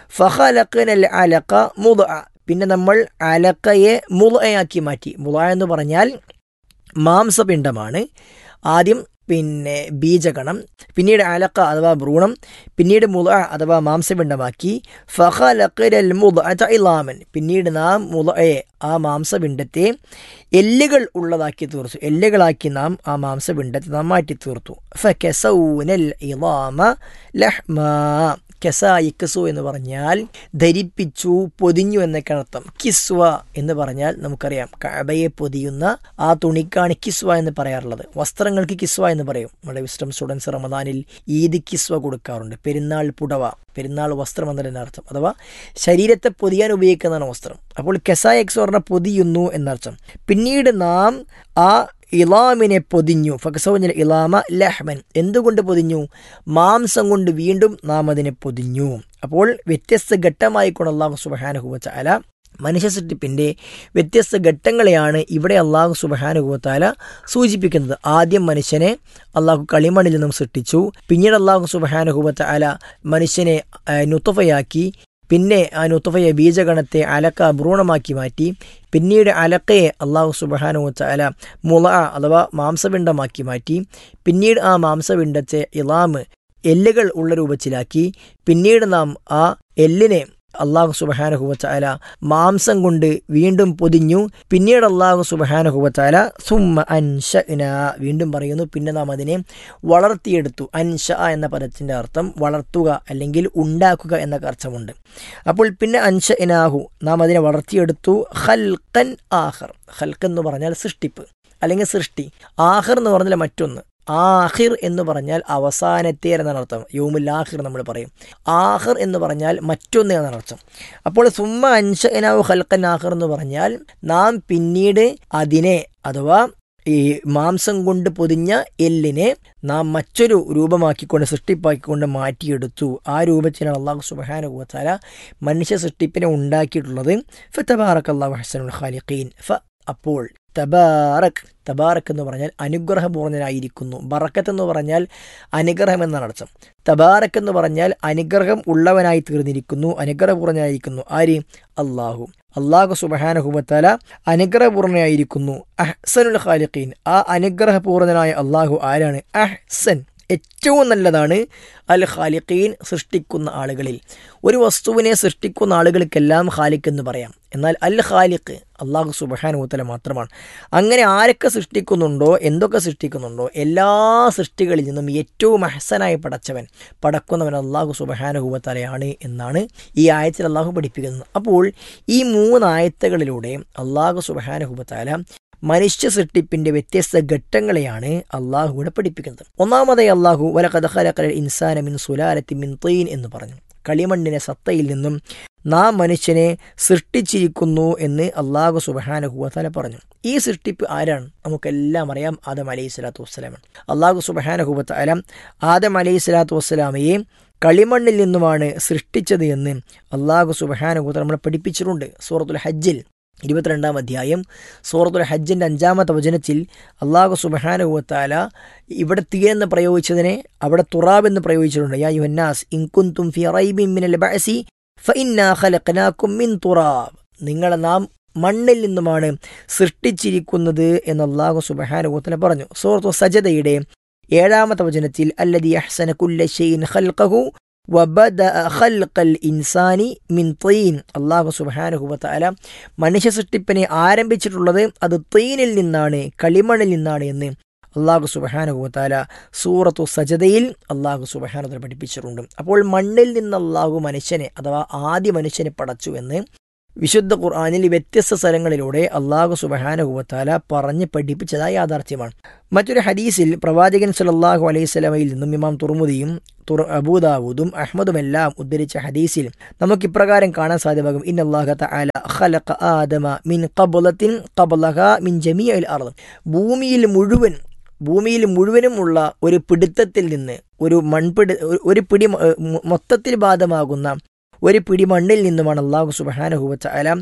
ഫഹലക്കനൽ അലക്ക മുദ പിന്നെ നമ്മൾ അലക്കയെ മുളയാക്കി മാറ്റി മുള എന്ന് പറഞ്ഞാൽ മാംസപിണ്ഡമാണ് ആദ്യം പിന്നെ ബീജകണം പിന്നീട് അലക്ക അഥവാ ഭ്രൂണം പിന്നീട് മുള അഥവാ മാംസപിണ്ഡമാക്കി ഫഹലക്കരൽ മുള ഇലാമൻ പിന്നീട് നാം മുളയെ ആ മാംസപിണ്ഡത്തെ എല്ലുകൾ ഉള്ളതാക്കി തീർത്തു എല്ലുകളാക്കി നാം ആ മാംസപിണ്ഡത്തെ നാം മാറ്റി തീർത്തു ഫസൗനൽ ഇലാമ ലഹ്മ കെസ ഇക്കസു എന്ന് പറഞ്ഞാൽ ധരിപ്പിച്ചു പൊതിഞ്ഞു എന്നൊക്കെ അർത്ഥം കിസ്വ എന്ന് പറഞ്ഞാൽ നമുക്കറിയാം കഅബയെ പൊതിയുന്ന ആ തുണിക്കാണ് കിസ്വ എന്ന് പറയാറുള്ളത് വസ്ത്രങ്ങൾക്ക് കിസ്വ എന്ന് പറയും നമ്മുടെ വിസ്റ്റം സ്റ്റുഡൻസ് റമദാനിൽ ഈദ് കിസ്വ കൊടുക്കാറുണ്ട് പെരുന്നാൾ പുടവ പെരുന്നാൾ വസ്ത്രം എന്നതിൻ്റെ അർത്ഥം അഥവാ ശരീരത്തെ പൊതിയാൻ ഉപയോഗിക്കുന്നതാണ് വസ്ത്രം അപ്പോൾ കെസ എക്സ് പറഞ്ഞ പൊതിയുന്നു എന്നർത്ഥം പിന്നീട് നാം ആ ഇലാമിനെ പൊതിഞ്ഞു ഫക്സൗനിൽ ഇലാമ ലഹ്മൻ എന്തുകൊണ്ട് പൊതിഞ്ഞു മാംസം കൊണ്ട് വീണ്ടും നാം അതിനെ പൊതിഞ്ഞു അപ്പോൾ വ്യത്യസ്ത ഘട്ടമായിക്കൊണ്ട് അള്ളാഹു സുബഹാനുഹുവല മനുഷ്യ സൃഷ്ടിപ്പിൻ്റെ വ്യത്യസ്ത ഘട്ടങ്ങളെയാണ് ഇവിടെ അള്ളാഹു സുബഹാനുഹുവത്താല സൂചിപ്പിക്കുന്നത് ആദ്യം മനുഷ്യനെ അള്ളാഹു കളിമണ്ണിൽ നിന്നും സൃഷ്ടിച്ചു പിന്നീട് അള്ളാഹു സുബഹാനുഹുവത്താല മനുഷ്യനെ ആ, നുത്തഫയാക്കി പിന്നെ ആ നുത്തഫയെ ബീജഗണത്തെ അലക്ക ഭ്രൂണമാക്കി മാറ്റി പിന്നീട് അലക്കയെ അള്ളാഹു സുബഹാനു ചാല മുള അഥവാ മാംസപിണ്ഡമാക്കി മാറ്റി പിന്നീട് ആ മാംസപിണ്ഡത്തെ ഇലാമ് എല്ലുകൾ ഉള്ള രൂപത്തിലാക്കി പിന്നീട് നാം ആ എല്ലിനെ അള്ളാഹു സുബഹാനുഹുവച്ചാല മാംസം കൊണ്ട് വീണ്ടും പൊതിഞ്ഞു പിന്നീട് അള്ളാഹു സുബഹാനുഹുവച്ചാല സുമ്മ അൻഷ വീണ്ടും പറയുന്നു പിന്നെ നാം അതിനെ വളർത്തിയെടുത്തു അൻഷ എന്ന പദത്തിൻ്റെ അർത്ഥം വളർത്തുക അല്ലെങ്കിൽ ഉണ്ടാക്കുക എന്നൊക്കെ അർത്ഥമുണ്ട് അപ്പോൾ പിന്നെ അൻഷ ഇനാഹു നാം അതിനെ വളർത്തിയെടുത്തു ഹൽക്കൻ ആഹർ ഹൽക്ക് എന്ന് പറഞ്ഞാൽ സൃഷ്ടിപ്പ് അല്ലെങ്കിൽ സൃഷ്ടി ആഹർ എന്ന് പറഞ്ഞാൽ മറ്റൊന്ന് ആഹിർ എന്ന് പറഞ്ഞാൽ അവസാനത്തെ എന്നാണ് അർത്ഥം യോമുൽ ആഹിർ നമ്മൾ പറയും ആഹിർ എന്ന് പറഞ്ഞാൽ മറ്റൊന്ന് എന്നാണ് അർത്ഥം അപ്പോൾ സുമ്മ അൻഷ ഇനാഹു ഹൽക്കൻ ആഹിർ എന്ന് പറഞ്ഞാൽ നാം പിന്നീട് അതിനെ അഥവാ ഈ മാംസം കൊണ്ട് പൊതിഞ്ഞ എല്ലിനെ നാം മറ്റൊരു രൂപമാക്കിക്കൊണ്ട് സൃഷ്ടിപ്പാക്കിക്കൊണ്ട് മാറ്റിയെടുത്തു ആ രൂപത്തിലാണ് അള്ളാഹു സുബാനുഭവത്താല മനുഷ്യ സൃഷ്ടിപ്പിനെ ഉണ്ടാക്കിയിട്ടുള്ളത് ഫ തബാറക് അള്ളാഹു ഹസനുൽ ഖാലിഖീൻ ഫ അപ്പോൾ തബാറക് തബാറക് എന്ന് പറഞ്ഞാൽ അനുഗ്രഹപൂർണ്ണനായിരിക്കുന്നു ബറക്കത്ത് എന്ന് പറഞ്ഞാൽ അനുഗ്രഹം എന്നാണ് അർത്ഥം തബാറക് എന്ന് പറഞ്ഞാൽ അനുഗ്രഹം ഉള്ളവനായി തീർന്നിരിക്കുന്നു അനുഗ്രഹപൂർണ്ണനായിരിക്കുന്നു ആര് അള്ളാഹു അള്ളാഹു സുബഹാനഹുബത്താല അനുഗ്രഹപൂർണ്ണനായിരിക്കുന്നു അഹ്സനുൽ ഖാലിഖീൻ ആ അനുഗ്രഹപൂർണ്ണനായ അള്ളാഹു ആരാണ് അഹ്സൻ ഏറ്റവും നല്ലതാണ് അൽ ഖാലിഖീൻ സൃഷ്ടിക്കുന്ന ആളുകളിൽ ഒരു വസ്തുവിനെ സൃഷ്ടിക്കുന്ന ആളുകൾക്കെല്ലാം ഖാലിഖ് എന്ന് പറയാം എന്നാൽ അൽ ഖാലിഖ് അള്ളാഹു സുബഹാനുത്തല മാത്രമാണ് അങ്ങനെ ആരൊക്കെ സൃഷ്ടിക്കുന്നുണ്ടോ എന്തൊക്കെ സൃഷ്ടിക്കുന്നുണ്ടോ എല്ലാ സൃഷ്ടികളിൽ നിന്നും ഏറ്റവും അഹസനായി പടച്ചവൻ പടക്കുന്നവൻ അള്ളാഹു സുബഹാനുഹുവത്തലയാണ് എന്നാണ് ഈ ആയത്തിൽ അള്ളാഹു പഠിപ്പിക്കുന്നത് അപ്പോൾ ഈ മൂന്ന് ആയത്തുകളിലൂടെ അള്ളാഹു സുബഹാനുഹുബത്താല മനുഷ്യ സൃഷ്ടിപ്പിന്റെ വ്യത്യസ്ത ഘട്ടങ്ങളെയാണ് അള്ളാഹു ഇവിടെ പഠിപ്പിക്കുന്നത് ഒന്നാമതായി അള്ളാഹു വലകഥ ഇൻസാന മിൻ സുലാലത്തി മിൻ തീൻ എന്ന് പറഞ്ഞു കളിമണ്ണിനെ സത്തയിൽ നിന്നും നാം മനുഷ്യനെ സൃഷ്ടിച്ചിരിക്കുന്നു എന്ന് അള്ളാഹു സുബഹാനഹുവല പറഞ്ഞു ഈ സൃഷ്ടിപ്പ് ആരാണ് നമുക്കെല്ലാം അറിയാം ആദം അലൈഹി സ്വലാത്തു വസ്സലാമാണ് അള്ളാഹു സുബഹാനഹുബത്ത് അലം ആദം അലൈഹി സ്വലാത്തു വസ്സലാമയെ കളിമണ്ണിൽ നിന്നുമാണ് സൃഷ്ടിച്ചത് എന്ന് അള്ളാഹു സുബഹാനുഭൂത്ത നമ്മളെ പഠിപ്പിച്ചിട്ടുണ്ട് സൂറത്തുൽ ഹജ്ജിൽ ഇരുപത്തിരണ്ടാം അധ്യായം സൂറത്തുൽ ഹജ്ജിൻ്റെ അഞ്ചാമത്തെ വചനത്തിൽ അള്ളാഹു സുബഹാനുഭവത്താല ഇവിടെ തീ എന്ന് പ്രയോഗിച്ചതിനെ അവിടെ തുറാബ് എന്ന് പ്രയോഗിച്ചിട്ടുണ്ട് യാ യുഹന്നാസ് ഇൻകുന്തും ഫി റൈബിൻ മിനൽ ബഅസി ഫഇന്നാ ഖലഖനാകും മിൻ തുറാബ് നിങ്ങളെ നാം മണ്ണിൽ നിന്നുമാണ് സൃഷ്ടിച്ചിരിക്കുന്നത് എന്ന് അള്ളാഹു സുബഹാനുഭവത്തിനെ പറഞ്ഞു സൂറത്തു സജദയുടെ ഏഴാമത്തെ വചനത്തിൽ അല്ലദി അഹ്സന കുല്ല ഷൈൻ ഖൽഖഹു വബദഅ ഖൽഖൽ ഇൻസാനി മിൻ തീൻ അള്ളാഹു സുബ്ഹാനഹു വതആല മനുഷ്യ സൃഷ്ടിപ്പിനെ ആരംഭിച്ചിട്ടുള്ളത് അത് തീനിൽ നിന്നാണ് കളിമണ്ണിൽ നിന്നാണ് എന്ന് അള്ളാഹു സുബ്ഹാനഹു വതആല സൂറത്തു സജദയിൽ അള്ളാഹു സുബ്ഹാനഹു പഠിപ്പിച്ചിട്ടുണ്ട് അപ്പോൾ മണ്ണിൽ നിന്ന് അള്ളാഹു മനുഷ്യനെ അഥവാ ആദ്യ മനുഷ്യനെ പടച്ചു എന്ന് വിശുദ്ധ ഖുർആാനിൽ വ്യത്യസ്ത സ്ഥലങ്ങളിലൂടെ അള്ളാഹു സുബഹാനുഭവത്താല പറഞ്ഞ് പഠിപ്പിച്ചതായ യാഥാർത്ഥ്യമാണ് മറ്റൊരു ഹദീസിൽ പ്രവാചകൻ സലല്ലാഹു അലൈഹി സ്വലമയിൽ നിന്നും ഇമാം തുറമുദിയും തുർ അബൂദാവൂദും അഹമ്മദുമെല്ലാം ഉദ്ധരിച്ച ഹദീസിൽ നമുക്ക് ഇപ്രകാരം കാണാൻ സാധ്യമാകും ഇൻ അള്ളാഹ തആല ഖലഖ ആദമ മിൻ ഖബ്ലത്തിൻ ഖബ്ലഹ മിൻ ജമീഅൽ അർദ് ഭൂമിയിൽ മുഴുവൻ ഭൂമിയിൽ മുഴുവനുമുള്ള ഒരു പിടുത്തത്തിൽ നിന്ന് ഒരു മൺപിടി ഒരു പിടി മൊത്തത്തിൽ ബാധമാകുന്ന ഒരു പിടി മണ്ണിൽ നിന്നുമാണ് അള്ളാഹു സുബാനഹുവച്ച അല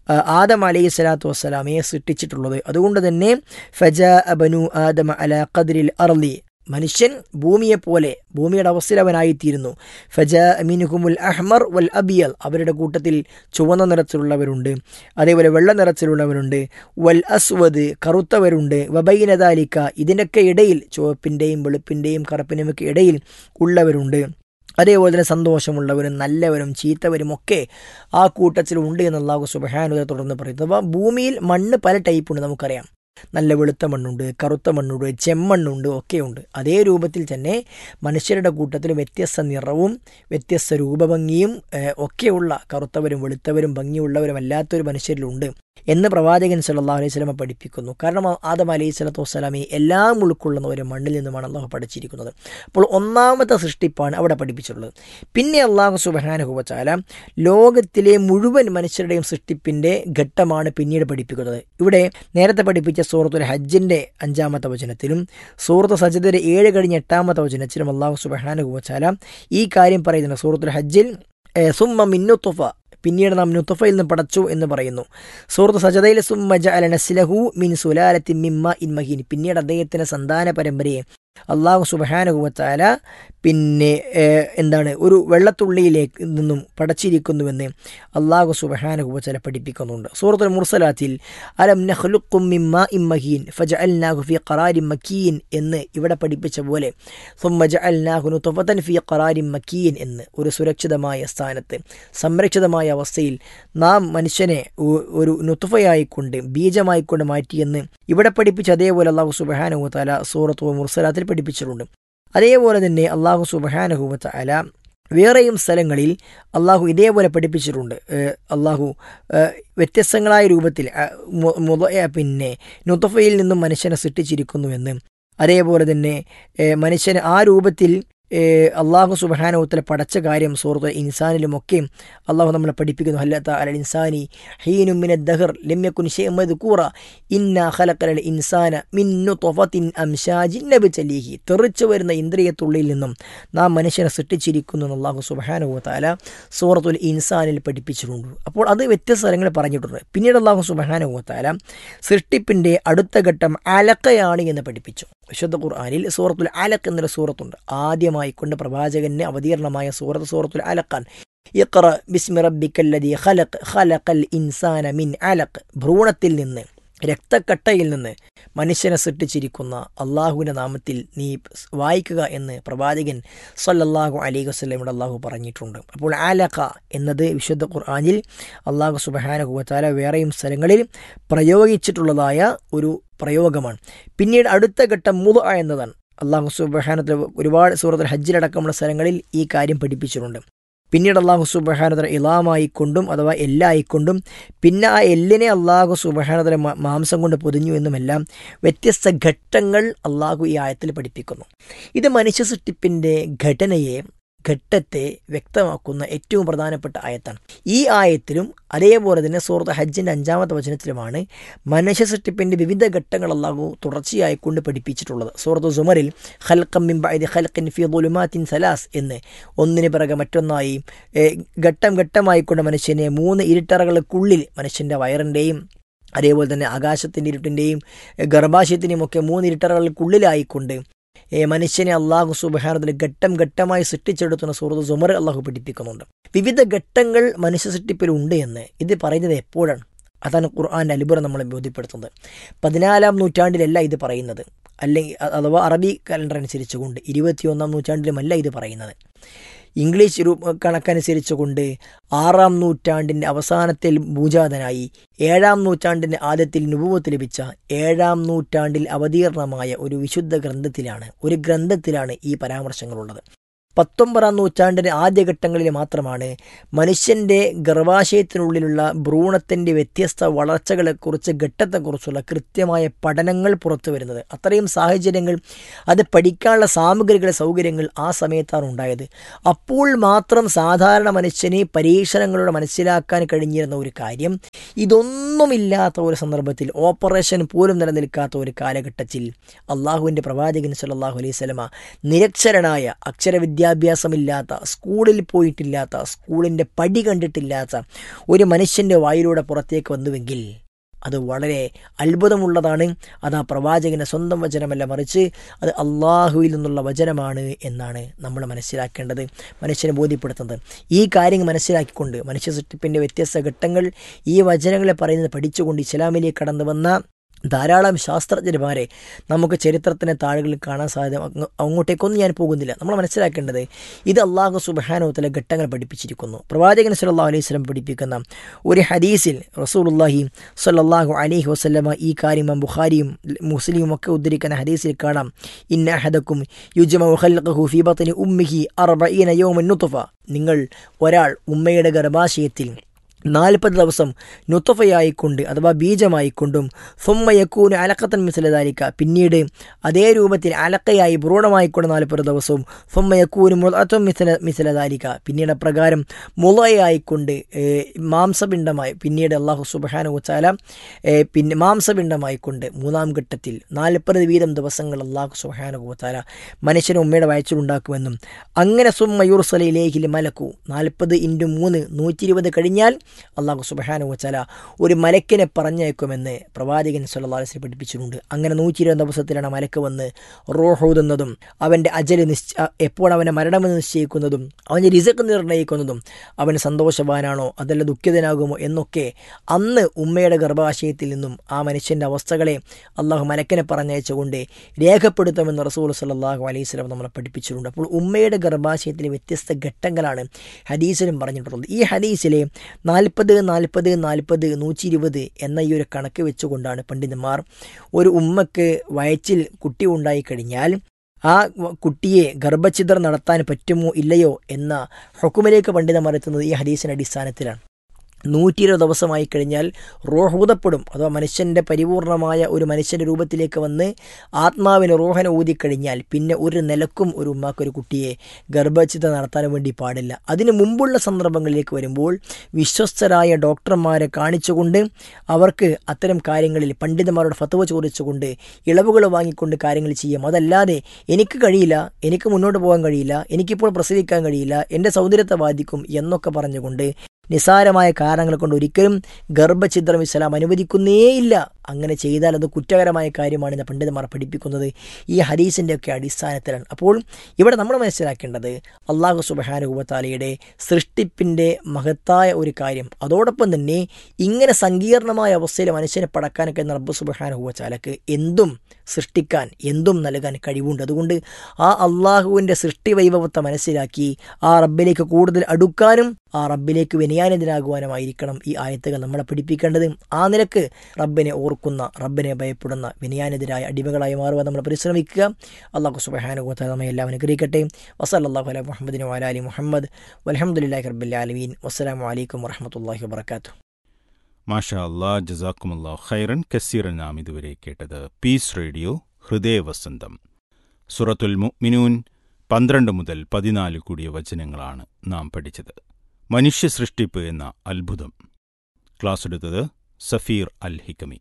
ആദം അലൈഹി സ്വലാത്തു വസ്സലാമയെ സൃഷ്ടിച്ചിട്ടുള്ളത് അതുകൊണ്ട് തന്നെ ഫജ അബനു ആദമ അല ഖദ്രിൽ അർലി മനുഷ്യൻ ഭൂമിയെ പോലെ ഭൂമിയുടെ അവസ്ഥയിൽ അവനായിത്തീരുന്നു ഫജ അമീനുഹുമുൽ അഹ്മർ വൽ അബിയൽ അവരുടെ കൂട്ടത്തിൽ ചുവന്ന നിറത്തിലുള്ളവരുണ്ട് അതേപോലെ വെള്ള നിറത്തിലുള്ളവരുണ്ട് വൽ അസ്വദ് കറുത്തവരുണ്ട് വബൈനദാലിക്ക ഇതിനൊക്കെ ഇടയിൽ ചുവപ്പിൻ്റെയും വെളുപ്പിൻ്റെയും കറുപ്പിനുമൊക്കെ ഇടയിൽ ഉള്ളവരുണ്ട് അതേപോലെ തന്നെ സന്തോഷമുള്ളവരും നല്ലവരും ചീത്തവരും ഒക്കെ ആ കൂട്ടത്തിൽ ഉണ്ട് എന്ന് അള്ളാഹു സുബഹാനുദ തുടർന്ന് പറയുന്നത് അപ്പോൾ ഭൂമിയിൽ മണ്ണ് പല ടൈപ്പുണ്ട് നമുക്കറിയാം നല്ല വെളുത്ത മണ്ണുണ്ട് കറുത്ത മണ്ണുണ്ട് ചെമ്മണ്ണുണ്ട് ഒക്കെയുണ്ട് അതേ രൂപത്തിൽ തന്നെ മനുഷ്യരുടെ കൂട്ടത്തിൽ വ്യത്യസ്ത നിറവും വ്യത്യസ്ത രൂപഭംഗിയും ഒക്കെയുള്ള കറുത്തവരും വെളുത്തവരും ഭംഗിയുള്ളവരും അല്ലാത്തൊരു മനുഷ്യരിലുണ്ട് എന്ന് പ്രവാചകൻ സല്ലാ അലൈഹി സ്വലമ പഠിപ്പിക്കുന്നു കാരണം ആദം അലൈഹി സ്വലത്തു വസ്സലാമെ എല്ലാം ഉൾക്കൊള്ളുന്ന ഒരു മണ്ണിൽ നിന്നുമാണ് അള്ളാഹു പഠിച്ചിരിക്കുന്നത് അപ്പോൾ ഒന്നാമത്തെ സൃഷ്ടിപ്പാണ് അവിടെ പഠിപ്പിച്ചിട്ടുള്ളത് പിന്നെ അള്ളാഹു സുബഹാനുഹുവച്ചാല ലോകത്തിലെ മുഴുവൻ മനുഷ്യരുടെയും സൃഷ്ടിപ്പിൻ്റെ ഘട്ടമാണ് പിന്നീട് പഠിപ്പിക്കുന്നത് ഇവിടെ നേരത്തെ പഠിപ്പിച്ച സൂറത്തുൽ ഹജ്ജിൻ്റെ അഞ്ചാമത്തെ വചനത്തിലും സൂറത്ത് സജിദയുടെ ഏഴ് കഴിഞ്ഞ എട്ടാമത്തെ വചനത്തിലും അള്ളാഹു സുബഹാനുഹുവച്ചാല ഈ കാര്യം പറയുന്നുണ്ട് സൂറത്തുൽ ഹജ്ജിൽ സുമ്മ മിന്നുത്തുഫ പിന്നീട് നാം നുത്തഫയിൽ നിന്ന് പടച്ചു എന്ന് പറയുന്നു സൂറത്ത് സജദയിൽ സുമ്മജ അല നസ്ലഹു മിൻ സുലാലത്തി മിമ്മ ഇൻ മഹീൻ പിന്നീട് അദ്ദേഹത്തിൻ്റെ സന്താന പരമ്പരയെ അള്ളാഹു സുബഹാനുഹുവത്താല പിന്നെ എന്താണ് ഒരു വെള്ളത്തുള്ളിയിലേക്ക് നിന്നും പടച്ചിരിക്കുന്നുവെന്ന് അള്ളാഹു സുബഹാനുഹുവച്ചാല പഠിപ്പിക്കുന്നുണ്ട് സൂറത്തുൽ മുർസലാത്തിൽ അലം നഖ്ലുക്കും മിമ്മ ഇൻ മഹീൻ ഫജ അൽനാഹു ഫി ഖറാരി മക്കീൻ എന്ന് ഇവിടെ പഠിപ്പിച്ച പോലെ സുമ്മജ അൽനാഹു നുത്തഫത്തൻ ഫി ഖറാരി മക്കീൻ എന്ന് ഒരു സുരക്ഷിതമായ സ്ഥാനത്ത് സംരക്ഷിതമായ അവസ്ഥയിൽ നാം മനുഷ്യനെ ഒരു നുത്തുഫയായിക്കൊണ്ട് ബീജമായിക്കൊണ്ട് മാറ്റിയെന്ന് ഇവിടെ പഠിപ്പിച്ച അതേപോലെ അള്ളാഹു സുബഹാനുഹുത്താല സൂറത്ത് മുർസലാത്തിൽ പഠിപ്പിച്ചിട്ടുണ്ട് അതേപോലെ തന്നെ അള്ളാഹു സുബഹാനുഹുവത്താല വേറെയും സ്ഥലങ്ങളിൽ അള്ളാഹു ഇതേപോലെ പഠിപ്പിച്ചിട്ടുണ്ട് അള്ളാഹു വ്യത്യസ്തങ്ങളായ രൂപത്തിൽ പിന്നെ നുത്തഫയിൽ നിന്നും മനുഷ്യനെ സൃഷ്ടിച്ചിരിക്കുന്നുവെന്ന് അതേപോലെ തന്നെ മനുഷ്യന് ആ രൂപത്തിൽ അള്ളാഹു സുബാനോത്തല പടച്ച കാര്യം സൂറത്ത് ഇൻസാനിലുമൊക്കെ അള്ളാഹു നമ്മളെ പഠിപ്പിക്കുന്നു ഹല്ലത്ത അൽ ഇൻസാനി ഹീനുമിന ദഹർ ലമ്യക്കുൻ ഷെയ്മദ് കൂറ ഇന്ന ഖലക്കൽ ഇൻസാന മിന്നു തൊഫത്തിൻ അംഷാജിൻ നബി ചലീഹി തെറിച്ചു വരുന്ന ഇന്ദ്രിയത്തുള്ളിൽ നിന്നും നാം മനുഷ്യനെ സൃഷ്ടിച്ചിരിക്കുന്നു എന്ന് അള്ളാഹു സുബാനുവത്താല സൂറത്തുൽ ഇൻസാനിൽ പഠിപ്പിച്ചിട്ടുണ്ട് അപ്പോൾ അത് വ്യത്യസ്ത സ്ഥലങ്ങളിൽ പറഞ്ഞിട്ടുണ്ട് പിന്നീട് അള്ളാഹു സുബാനുവത്താല സൃഷ്ടിപ്പിൻ്റെ അടുത്ത ഘട്ടം അലക്കയാണ് എന്ന് പഠിപ്പിച്ചു വിശുദ്ധ ഖുർആാനിൽ സൂറത്തുൽ അലക്ക് എന്നൊരു സൂറത്തുണ്ട് ആദ്യമായി കൊണ്ട് പ്രവാചകന് അവതീർണമായ സൂറത്ത് സൂറത്തുൽ അലക്കാൻ ഇഖ്റ ബിസ്മി റബ്ബിക്കല്ലദി ഖലഖ് ഖലഖൽ ഇൻസാന മിൻ അലഖ് ഭ്രൂണത്തിൽ നിന്ന് രക്തക്കട്ടയിൽ നിന്ന് മനുഷ്യനെ സൃഷ്ടിച്ചിരിക്കുന്ന അള്ളാഹുവിൻ്റെ നാമത്തിൽ നീ വായിക്കുക എന്ന് പ്രവാചകൻ സല്ലല്ലാഹു അലൈഹി വസ്ലമിയുടെ അള്ളാഹു പറഞ്ഞിട്ടുണ്ട് അപ്പോൾ ആലഖ എന്നത് വിശുദ്ധ ഖുർആാനിൽ അള്ളാഹു സുബഹാനഹുവത്താല വേറെയും സ്ഥലങ്ങളിൽ പ്രയോഗിച്ചിട്ടുള്ളതായ ഒരു പ്രയോഗമാണ് പിന്നീട് അടുത്ത ഘട്ടം മുത എന്നതാണ് അള്ളാഹു സുബഹാനത്തിൽ ഒരുപാട് സൂറത്തുൽ ഹജ്ജിലടക്കമുള്ള സ്ഥലങ്ങളിൽ ഈ കാര്യം പഠിപ്പിച്ചിട്ടുണ്ട് പിന്നീട് അള്ളാഹു സുബഹാനതല ഇളാമായിക്കൊണ്ടും അഥവാ എല്ലായിക്കൊണ്ടും പിന്നെ ആ എല്ലിനെ അള്ളാഹു സുബഹാനതല മാംസം കൊണ്ട് പൊതിഞ്ഞു എന്നുമെല്ലാം വ്യത്യസ്ത ഘട്ടങ്ങൾ അള്ളാഹു ഈ ആയത്തിൽ പഠിപ്പിക്കുന്നു ഇത് മനുഷ്യ സൃഷ്ടിപ്പിൻ്റെ ഘടനയെ ഘട്ടത്തെ വ്യക്തമാക്കുന്ന ഏറ്റവും പ്രധാനപ്പെട്ട ആയത്താണ് ഈ ആയത്തിലും അതേപോലെ തന്നെ സൂറത്ത് ഹജ്ജിൻ്റെ അഞ്ചാമത്തെ വചനത്തിലുമാണ് മനുഷ്യ സൃഷ്ടിപ്പിൻ്റെ വിവിധ ഘട്ടങ്ങൾ അല്ലാഹു തുടർച്ചയായി കൊണ്ട് പഠിപ്പിച്ചിട്ടുള്ളത് സൂറത്ത് സുമറിൽ ഹൽക്കം മിംബൈദ് ഹൽക്കിൻ ഫി ദുലുമാത്തിൻ സലാസ് എന്ന് ഒന്നിന് പിറകെ മറ്റൊന്നായി ഏ, ഘട്ടം ഘട്ടമായിക്കൊണ്ട് മനുഷ്യനെ മൂന്ന് ഇരുട്ടറകൾക്കുള്ളിൽ മനുഷ്യൻ്റെ വയറിൻ്റെയും അതേപോലെ തന്നെ ആകാശത്തിൻ്റെ ഇരുട്ടിൻ്റെയും ഗർഭാശയത്തിൻ്റെയും ഒക്കെ മൂന്ന് ഇരുട്ടറകൾക്കുള്ളിലായിക്കൊണ്ട് ഏ, മനുഷ്യനെ അള്ളാഹു സുബഹാനത്തിൽ ഘട്ടം ഘട്ടമായി സൃഷ്ടിച്ചെടുത്തുന്ന സൂറത്ത് സുമർ അള്ളാഹു പഠിപ്പിക്കുന്നുണ്ട് വിവിധ ഘട്ടങ്ങൾ മനുഷ്യ സൃഷ്ടിപ്പിലുണ്ട് എന്ന് ഇത് പറയുന്നത് എപ്പോഴാണ് അതാണ് ഖുർആാൻ്റെ അത്ഭുതം നമ്മളെ ബോധ്യപ്പെടുത്തുന്നത് പതിനാലാം നൂറ്റാണ്ടിലല്ല ഇത് പറയുന്നത് അല്ലെങ്കിൽ അ- അഥവാ അറബി കലണ്ടർ അനുസരിച്ചുകൊണ്ട് ഇരുപത്തിയൊന്നാം നൂറ്റാണ്ടിലുമല്ല ഇത് പറയുന്നത് ഇംഗ്ലീഷ് രൂ- കണക്കനുസരിച്ചുകൊണ്ട് ആറാം നൂറ്റാണ്ടിൻ്റെ അവസാനത്തിൽ ഭൂജാതനായി ഏഴാം നൂറ്റാണ്ടിൻ്റെ ആദ്യത്തിൽ നുപുവത്ത് ലഭിച്ച ഏഴാം നൂറ്റാണ്ടിൽ അവതീർണമായ ഒരു വിശുദ്ധ ഗ്രന്ഥത്തിലാണ് ഒരു ഗ്രന്ഥത്തിലാണ് ഈ പരാമർശങ്ങളുള്ളത് പത്തൊമ്പതാം നൂറ്റാണ്ടിൻ്റെ ആദ്യഘട്ടങ്ങളിൽ മാത്രമാണ് മനുഷ്യൻ്റെ ഗർഭാശയത്തിനുള്ളിലുള്ള ഭ്രൂണത്തിൻ്റെ വ്യത്യസ്ത വളർച്ചകളെക്കുറിച്ച് ഘട്ടത്തെക്കുറിച്ചുള്ള കൃത്യമായ പഠനങ്ങൾ പുറത്തു വരുന്നത് അത്രയും സാഹചര്യങ്ങൾ അത് പഠിക്കാനുള്ള സാമഗ്രികൾ സൗകര്യങ്ങൾ ആ സമയത്താണ് ഉണ്ടായത് അപ്പോൾ മാത്രം സാധാരണ മനുഷ്യന് പരീക്ഷണങ്ങളോട് മനസ്സിലാക്കാൻ കഴിഞ്ഞിരുന്ന ഒരു കാര്യം ഇതൊന്നുമില്ലാത്ത ഒരു സന്ദർഭത്തിൽ ഓപ്പറേഷൻ പോലും നിലനിൽക്കാത്ത ഒരു കാലഘട്ടത്തിൽ അള്ളാഹുവിൻ്റെ പ്രവാചകൻ സല്ലല്ലാഹു അലൈഹി സ്വലമ നിരക്ഷരനായ അക്ഷരവിദ്യാഭ്യാസമില്ലാത്ത സ്കൂളിൽ പോയിട്ടില്ലാത്ത സ്കൂളിൻ്റെ പടി കണ്ടിട്ടില്ലാത്ത ഒരു മനുഷ്യൻ്റെ വായിലൂടെ പുറത്തേക്ക് വന്നുവെങ്കിൽ അത് വളരെ അത്ഭുതമുള്ളതാണ് അത് ആ പ്രവാചകൻ്റെ സ്വന്തം വചനമല്ല മറിച്ച് അത് അള്ളാഹുവിൽ നിന്നുള്ള വചനമാണ് എന്നാണ് നമ്മൾ മനസ്സിലാക്കേണ്ടത് മനുഷ്യനെ ബോധ്യപ്പെടുത്തുന്നത് ഈ കാര്യങ്ങൾ മനസ്സിലാക്കിക്കൊണ്ട് മനുഷ്യ സൃഷ്ടിപ്പിൻ്റെ വ്യത്യസ്ത ഘട്ടങ്ങൾ ഈ വചനങ്ങളെ പറയുന്നത് പഠിച്ചുകൊണ്ട് ഇസ്ലാമിലേക്ക് കടന്നു വന്ന ധാരാളം ശാസ്ത്രജ്ഞന്മാരെ നമുക്ക് ചരിത്രത്തിൻ്റെ താളുകളിൽ കാണാൻ സാധ്യത അങ്ങ് അങ്ങോട്ടേക്കൊന്നും ഞാൻ പോകുന്നില്ല നമ്മൾ മനസ്സിലാക്കേണ്ടത് ഇത് അള്ളാഹു സുബാനോത്തല ഘട്ടങ്ങൾ പഠിപ്പിച്ചിരിക്കുന്നു പ്രവാചകൻ സല്ലല്ലാഹു അലൈഹി വസല്ലം പഠിപ്പിക്കുന്ന ഒരു ഹദീസിൽ റസൂലുള്ളാഹി സ്വല്ലല്ലാഹു അലൈഹി വസല്ലമ ഈ കാര്യം ഇമാം ബുഖാരിയും മുസ്ലിമും ഒക്കെ ഉദ്ധരിക്കുന്ന ഹദീസിൽ കാണാം ഇന്ന അഹദക്കും യുജ്മഉ ഖൽഖഹു ഫീ ബത്നി ഉമ്മിഹി അർബഈന യൗമൻ നുത്ഫ നിങ്ങൾ ഒരാൾ ഉമ്മയുടെ ഗർഭാശയത്തിൽ നാൽപ്പത് ദിവസം നുത്തഫയായിക്കൊണ്ട് അഥവാ ബീജമായിക്കൊണ്ടും സുമ്മയക്കൂന് അലക്കത്തൻ മിസലതാലിക്ക പിന്നീട് അതേ രൂപത്തിൽ അലക്കയായി ഭ്രൂണമായിക്കൊണ്ട് നാൽപ്പത് ദിവസവും സുമ്മയക്കൂന് മുളത്തും മിസല മിസലതാലിക്ക പിന്നീട് അപ്രകാരം മുളയായിക്കൊണ്ട് ഏഹ്, മാംസപിണ്ഡമായി പിന്നീട് അള്ളാഹു സുബാന ഉച്ചാല പിന്നെ മാംസപിണ്ഡമായിക്കൊണ്ട് മൂന്നാം ഘട്ടത്തിൽ നാൽപ്പത് വീതം ദിവസങ്ങൾ അള്ളാഹു സുബാന ഉച്ചാല മനുഷ്യനെ ഉമ്മയുടെ വയച്ചിലുണ്ടാക്കുമെന്നും അങ്ങനെ സുമ്മയൂർസലയിലേക്കിൽ മലക്കു നാൽപ്പത് ഇൻറ്റു മൂന്ന് നൂറ്റി ഇരുപത് കഴിഞ്ഞാൽ അള്ളാഹു സുബഹാന വച്ചാല ഒരു മലക്കിനെ പറഞ്ഞയക്കുമെന്ന് പ്രവാചകൻ സല്ലല്ലാഹു അലൈഹി വസല്ലം പഠിപ്പിച്ചിട്ടുണ്ട് അങ്ങനെ നൂറ്റി ഇരുപത് ദിവസത്തിലാണ് ആ മലക്ക് വന്ന് റോഹൂതുന്നതും അവൻ്റെ അജല് നിശ്ച എപ്പോൾ അവൻ്റെ മരണമെന്ന് നിശ്ചയിക്കുന്നതും അവൻ്റെ റിസക്ക് നിർണ്ണയിക്കുന്നതും അവൻ സന്തോഷവാനാണോ അതല്ല ദുഃഖിതനാകുമോ എന്നൊക്കെ അന്ന് ഉമ്മയുടെ ഗർഭാശയത്തിൽ നിന്നും ആ മനുഷ്യൻ്റെ അവസ്ഥകളെ അള്ളാഹു മലക്കിനെ പറഞ്ഞയച്ചുകൊണ്ട് രേഖപ്പെടുത്തുമെന്ന് റസൂൽ സല്ലല്ലാഹു അലൈഹി വസല്ലം നമ്മളെ പഠിപ്പിച്ചിട്ടുണ്ട് അപ്പോൾ ഉമ്മയുടെ ഗർഭാശയത്തിലെ വ്യത്യസ്ത ഘട്ടങ്ങളാണ് ഹദീസിലും പറഞ്ഞിട്ടുള്ളത് ഈ ഹദീസിലെ നാൽപ്പത് നാൽപ്പത് നാൽപ്പത് നൂറ്റി ഇരുപത് എന്ന ഈ ഒരു കണക്ക് വെച്ചുകൊണ്ടാണ് പണ്ഡിതന്മാർ ഒരു ഉമ്മക്ക് വയറ്റിൽ കുട്ടി ഉണ്ടായി കഴിഞ്ഞാൽ ആ വ- കുട്ടിയെ ഗർഭഛിദ്രം നടത്താൻ പറ്റുമോ ഇല്ലയോ എന്ന ഹുക്കുമിലേക്ക് പണ്ഡിതന്മാർ എത്തുന്നത് ഈ ഹദീസിൻ്റെ അടിസ്ഥാനത്തിലാണ് നൂറ്റി ഇരുപത് ദിവസമായി കഴിഞ്ഞാൽ റോഹൂതപ്പെടും അഥവാ മനുഷ്യൻ്റെ പരിപൂർണമായ ഒരു മനുഷ്യൻ്റെ രൂപത്തിലേക്ക് വന്ന് ആത്മാവിന് റോഹന ഊതിക്കഴിഞ്ഞാൽ പിന്നെ ഒരു നിലക്കും ഒരു ഉമ്മാക്ക് ഒരു കുട്ടിയെ ഗർഭചിത നടത്താൻ വേണ്ടി പാടില്ല അതിന് മുമ്പുള്ള സന്ദർഭങ്ങളിലേക്ക് വരുമ്പോൾ വിശ്വസ്തരായ ഡോക്ടർമാരെ കാണിച്ചുകൊണ്ട് അവർക്ക് അത്തരം കാര്യങ്ങളിൽ പണ്ഡിതന്മാരോട് ഫത്തുവ ചോദിച്ചുകൊണ്ട് ഇളവുകൾ വാങ്ങിക്കൊണ്ട് കാര്യങ്ങൾ ചെയ്യാം അതല്ലാതെ എനിക്ക് കഴിയില്ല എനിക്ക് മുന്നോട്ട് പോകാൻ കഴിയില്ല എനിക്കിപ്പോൾ പ്രസവിക്കാൻ കഴിയില്ല എൻ്റെ സൗന്ദര്യത്തെ ബാധിക്കും എന്നൊക്കെ പറഞ്ഞുകൊണ്ട് നിസാരമായ കാരണങ്ങൾ കൊണ്ട് ഒരിക്കലും ഗർഭഛിദ്രം ഇസ്ലാം അനുവദിക്കുന്നേയില്ല അങ്ങനെ ചെയ്താൽ അത് കുറ്റകരമായ കാര്യമാണ് എന്ന് പണ്ഡിതന്മാർ പഠിപ്പിക്കുന്നത് ഈ ഹദീസിൻ്റെ ഒക്കെ അടിസ്ഥാനത്തിലാണ് അപ്പോൾ ഇവിടെ നമ്മൾ മനസ്സിലാക്കേണ്ടത് അള്ളാഹു സുബഹാനുഭവത്താലയുടെ സൃഷ്ടിപ്പിൻ്റെ മഹത്തായ ഒരു കാര്യം അതോടൊപ്പം തന്നെ ഇങ്ങനെ സങ്കീർണമായ അവസ്ഥയിൽ മനുഷ്യനെ പടക്കാനൊക്കെ റബ്ബ് സുബഹാനുഭവച്ചാലക്ക് എന്തും സൃഷ്ടിക്കാൻ എന്തും നൽകാൻ കഴിവുണ്ട് അതുകൊണ്ട് ആ അള്ളാഹുവിൻ്റെ സൃഷ്ടി വൈഭവത്തെ മനസ്സിലാക്കി ആ റബ്ബിലേക്ക് കൂടുതൽ അടുക്കാനും ആ റബ്ബിലേക്ക് വിനയാനിതനാകുവാനുമായിരിക്കണം ഈ ആയത്തുകൾ നമ്മളെ പഠിപ്പിക്കേണ്ടത് ആ നിലക്ക് റബ്ബിനെ ഓർക്കുന്ന റബ്ബിനെ ഭയപ്പെടുന്ന വിനയാനിതരായ അടിമകളായി മാറുവാൻ നമ്മൾ പരിശ്രമിക്കുക അള്ളാഹു സുബഹാനുഭവത്തെ നമ്മെ എല്ലാം അനുഗ്രഹിക്കട്ടെ വസല്ലാഹു അല മുഹമ്മദിന് വാലാലി മുഹമ്മദ് വലഹമുല്ലാഹി റബ്ബിൽ ആലമീൻ വസ്സലാമു അലൈക്കും വറഹമത്തല്ലാഹി വബർക്കാത്തു മാഷാ അല്ലാ ജസാക്കുമല്ലാ ഖൈറൻ കസീറൻ നാം ഇതുവരെ കേട്ടത് പീസ് റേഡിയോ ഹൃദയവസന്തം സുറത്തുൽ മുഅ്മിനൂൻ പന്ത്രണ്ട് മുതൽ പതിനാല് കൂടിയ വചനങ്ങളാണ് നാം പഠിച്ചത് മനുഷ്യ സൃഷ്ടിപ്പ് എന്ന അത്ഭുതം ക്ലാസ് എടുത്തത് സഫീർ അൽ ഹിക്കമി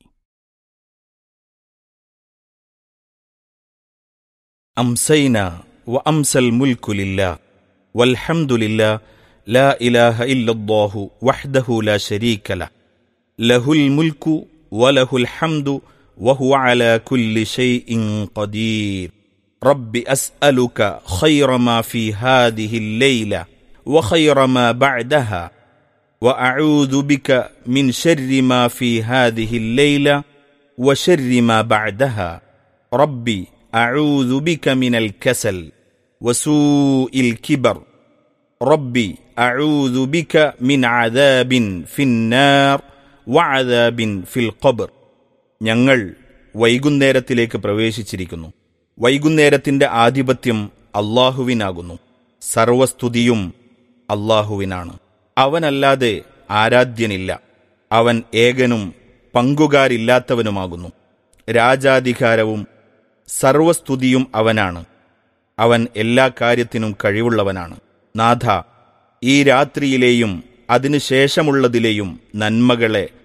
أمسينا وأمسى الملك لله والحمد لله لا إله إلا الله وحده لا شريك له له الملك وله الحمد وهو على كل شيء قدير رب أسألك خير ما في هذه الليلة وخير ما بعدها وأعوذ بك من شر ما في هذه الليلة وشر ما بعدها ربي أعوذ بك من الكسل وسوء الكبر ربي أعوذ بك من عذاب في النار وعذاب في القبر ഞങ്ങൾ വൈകുന്നേരത്തിലേക്ക് പ്രവേശിച്ചിരിക്കുന്നു വൈകുന്നേരത്തിന്റെ ആധിപത്യം അള്ളാഹുവിനാകുന്നു സർവസ്തുതിയും അള്ളാഹുവിനാണ് അവനല്ലാതെ ആരാധ്യനില്ല അവൻ ഏകനും പങ്കുകാരില്ലാത്തവനുമാകുന്നു രാജാധികാരവും സർവസ്തുതിയും അവനാണ് അവൻ എല്ലാ കാര്യത്തിനും കഴിവുള്ളവനാണ് നാഥ ഈ രാത്രിയിലെയും അതിനുശേഷമുള്ളതിലെയും നന്മകളെ